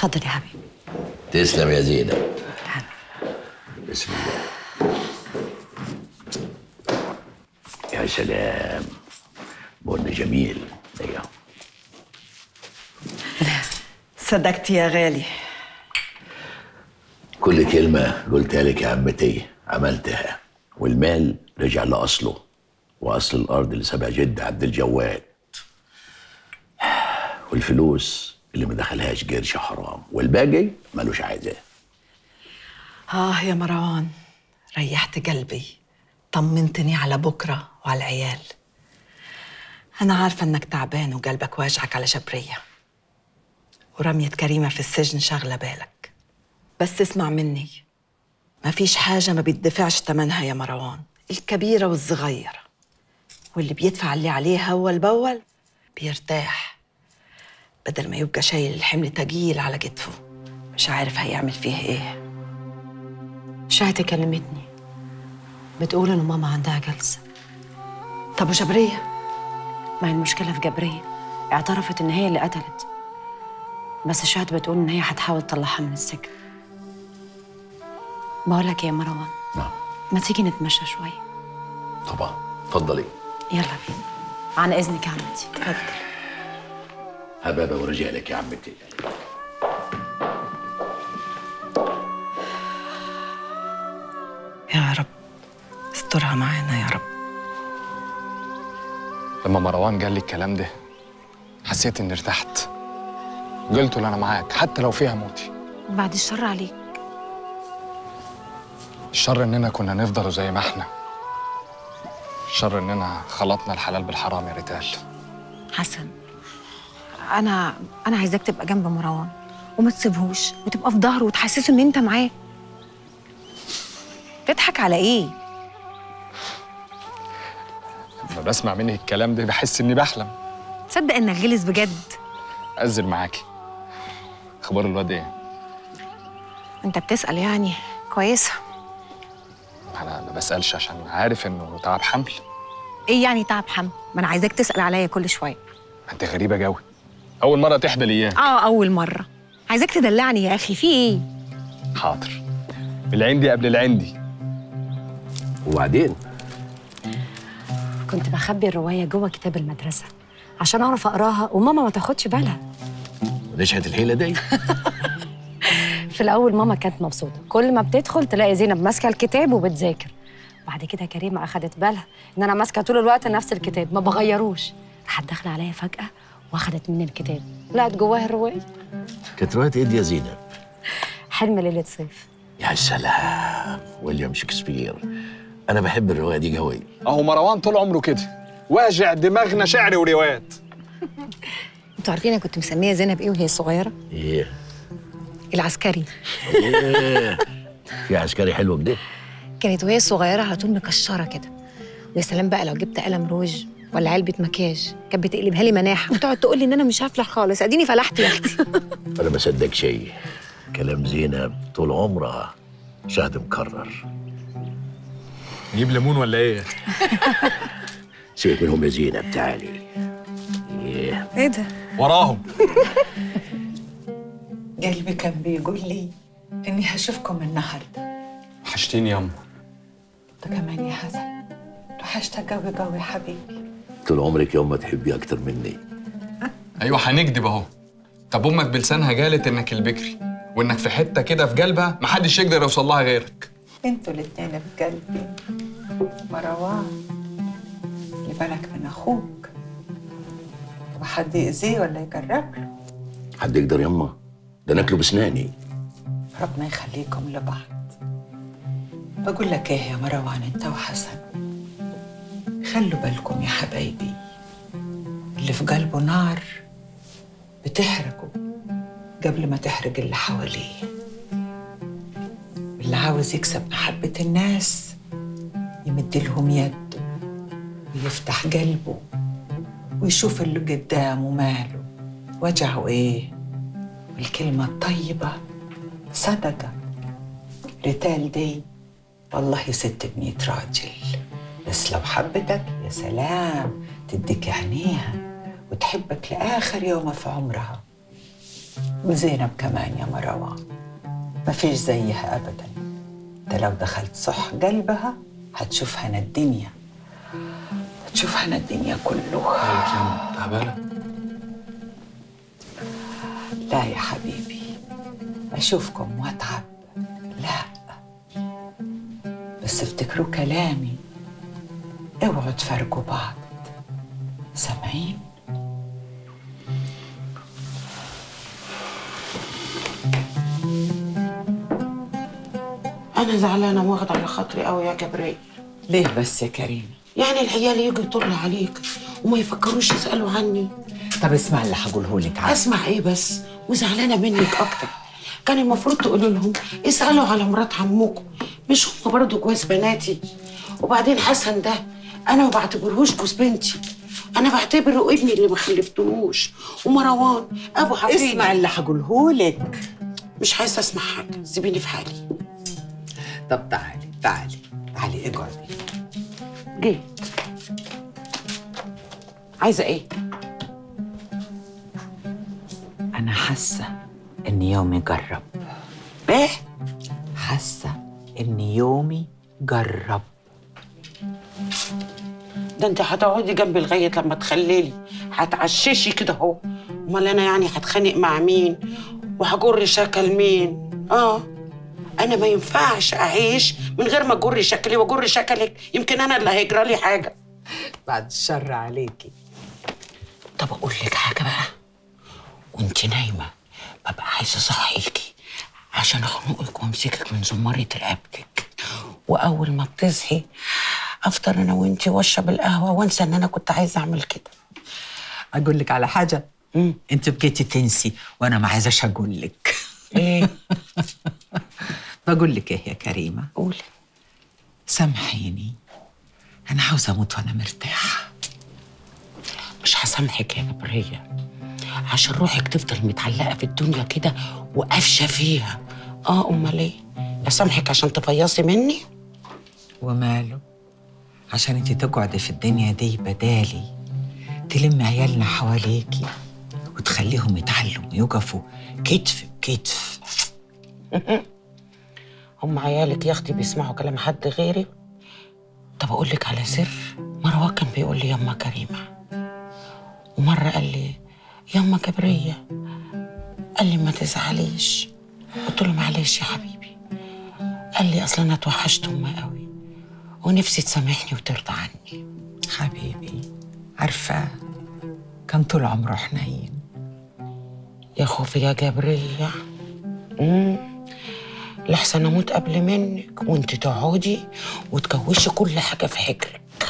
اتفضل يا حبيبي تسلم يا زينب بسم الله يا سلام بن جميل ايوه صدقت يا غالي كل كلمة قلتها لك يا عمتي عملتها والمال رجع لأصله وأصل الأرض اللي سابها جد عبد الجواد والفلوس اللي ما دخلهاش قرش حرام والباقي ملوش عايزاه آه يا مروان ريحت قلبي طمنتني على بكرة وعلى العيال أنا عارفة إنك تعبان وقلبك واجعك على جبرية ورمية كريمة في السجن شاغلة بالك بس اسمع مني مفيش حاجة ما بيدفعش تمنها يا مروان الكبيرة والصغيرة واللي بيدفع اللي عليه أول بأول بيرتاح بدل ما يبقى شايل الحمل تقيل على كتفه مش عارف هيعمل فيه ايه شاهدة كلمتني بتقول إن ماما عندها جلسة طب وجبرية ما هي المشكلة في جبرية اعترفت إن هي اللي قتلت بس شاهد بتقول إن هي هتحاول تطلعها من السجن بقول لك إيه يا مروان نعم ما تيجي نتمشى شوية طبعا اتفضلي يلا بينا عن إذنك يا عمتي اتفضل هبابة ورجالك يا عمتي يا رب استرها معانا يا رب لما مروان قال لي الكلام ده حسيت اني ارتحت قلت له انا معاك حتى لو فيها موتي بعد الشر عليك الشر اننا كنا نفضل زي ما احنا الشر اننا خلطنا الحلال بالحرام يا ريتال حسن انا انا عايزاك تبقى جنب مروان وما تسيبهوش وتبقى في ظهره وتحسسه ان انت معاه تضحك على ايه لما بسمع منك الكلام ده بحس اني بحلم تصدق انك غلس بجد أزل معاكي اخبار الواد ايه انت بتسال يعني كويسه انا ما بسالش عشان عارف انه تعب حمل ايه يعني تعب حمل ما انا عايزاك تسال عليا كل شويه ما انت غريبه قوي اول مره تحبل اياه اه اول مره عايزاك تدلعني يا اخي في ايه حاضر العندي قبل العندي وبعدين كنت بخبي الرواية جوه كتاب المدرسة عشان أعرف أقراها وماما ما تاخدش بالها ونشهد الحيلة دي في الأول ماما كانت مبسوطة كل ما بتدخل تلاقي زينب ماسكة الكتاب وبتذاكر بعد كده كريمة أخدت بالها إن أنا ماسكة طول الوقت نفس الكتاب ما بغيروش راحت داخلة عليا فجأة واخدت مني الكتاب لقت جواها الرواية كانت رواية ايه دي يا زينب؟ حلم ليلة صيف يا سلام ويليام شكسبير انا بحب الرواية دي قوي اهو مروان طول عمره كده واجع دماغنا شعر وروايات انتوا عارفين انا كنت مسميه زينب ايه وهي صغيره ايه العسكري ايه في عسكري حلو كده كانت وهي صغيره على طول مكشره كده ويا سلام بقى لو جبت قلم روج ولا علبه مكياج كانت بتقلبها لي مناحه وتقعد تقول لي ان انا مش هفلح خالص اديني فلحت يا اختي انا ما صدق شيء كلام زينب طول عمرها شهد مكرر نجيب ليمون ولا ايه سيبك منهم يا زينب تعالي ايه ايه ده وراهم قلبي كان بيقول لي اني هشوفكم النهارده وحشتيني ياما انت كمان يا حسن وحشتك قوي قوي حبيبي طول عمرك يوم ما تحبي اكتر مني ايوه هنكدب اهو طب امك بلسانها قالت انك البكري وانك في حته كده في قلبها محدش يقدر يوصل لها غيرك انتوا الاتنين في قلبي مروان اللي بالك من اخوك وحد يأذيه ولا يقرب له حد يقدر يما ده ناكله بسناني ربنا يخليكم لبعض بقول لك ايه يا مروان انت وحسن خلوا بالكم يا حبايبي اللي في قلبه نار بتحرقه قبل ما تحرق اللي حواليه واللي عاوز يكسب محبة الناس يمد لهم يده ويفتح قلبه ويشوف اللي قدامه ماله وجعه ايه والكلمة الطيبة صدقة ريتال دي والله ست بمية راجل بس لو حبتك يا سلام تديك عينيها وتحبك لآخر يوم في عمرها وزينب كمان يا مروان مفيش زيها أبدا ده لو دخلت صح قلبها هتشوف هنا الدنيا هتشوف هنا الدنيا كلها مالك يا عم تعبانه لا يا حبيبي أشوفكم وأتعب لا بس افتكروا كلامي اوعوا تفارقوا بعض سامعين أنا زعلانة واخدة على خاطري قوي يا جبريل ليه بس يا كريم يعني العيال يجوا يطلوا عليك وما يفكروش يسألوا عني طب اسمع اللي هقوله لك عادي أسمع إيه بس وزعلانة منك أكتر كان المفروض تقولوا لهم اسألوا على مرات عمكم مش هم برضه جواز بناتي وبعدين حسن ده أنا ما بعتبرهوش جوز بنتي أنا بعتبره ابني اللي ما خلفتهوش ومروان أبو حفيد اسمع اللي هقوله لك مش عايزة أسمع حاجة سيبيني في حالي طب تعالي تعالي تعالي اقعدي جيت عايزة إيه؟ أنا حاسة إن يومي جرب إيه؟ حاسة إن يومي جرب ده انت هتقعدي جنبي لغايه لما تخللي هتعششي كده اهو امال انا يعني هتخانق مع مين وهجر شكل مين اه انا ما ينفعش اعيش من غير ما اجر شكلي واجر شكلك يمكن انا اللي هيجرى لي حاجه بعد الشر عليكي طب اقول لك حاجه بقى وانت نايمه ببقى عايزه اصحيكي عشان اخنقك وامسكك من زماره رقبتك واول ما بتصحي افطر انا وانتي واشرب القهوه وانسى ان انا كنت عايزه اعمل كده أقول لك على حاجة مم. أنت بقيتي تنسي وأنا ما عايزاش أقول لك ايه بقول لك إيه يا كريمة قولي سامحيني أنا عاوزة أموت وأنا مرتاحة مش هسامحك يا جبرية عشان روحك تفضل متعلقة في الدنيا كده وقافشة فيها اه امال ايه اسامحك عشان تفيصي مني وماله عشان انت تقعدي في الدنيا دي بدالي تلمي عيالنا حواليكي وتخليهم يتعلموا يقفوا كتف بكتف هم عيالك يا اختي بيسمعوا كلام حد غيري طب اقول لك على سر مروان كان بيقول لي يما كريمه ومره قال لي يما جبريه قال لي ما تزعليش قلت له معلش يا حبيبي قال لي اصل انا اتوحشت امي قوي ونفسي تسامحني وترضى عني حبيبي عارفة كان طول عمره حنين يا خوفي يا جبرية امم لحسن اموت قبل منك وانت تقعدي وتكوشي كل حاجه في حجرك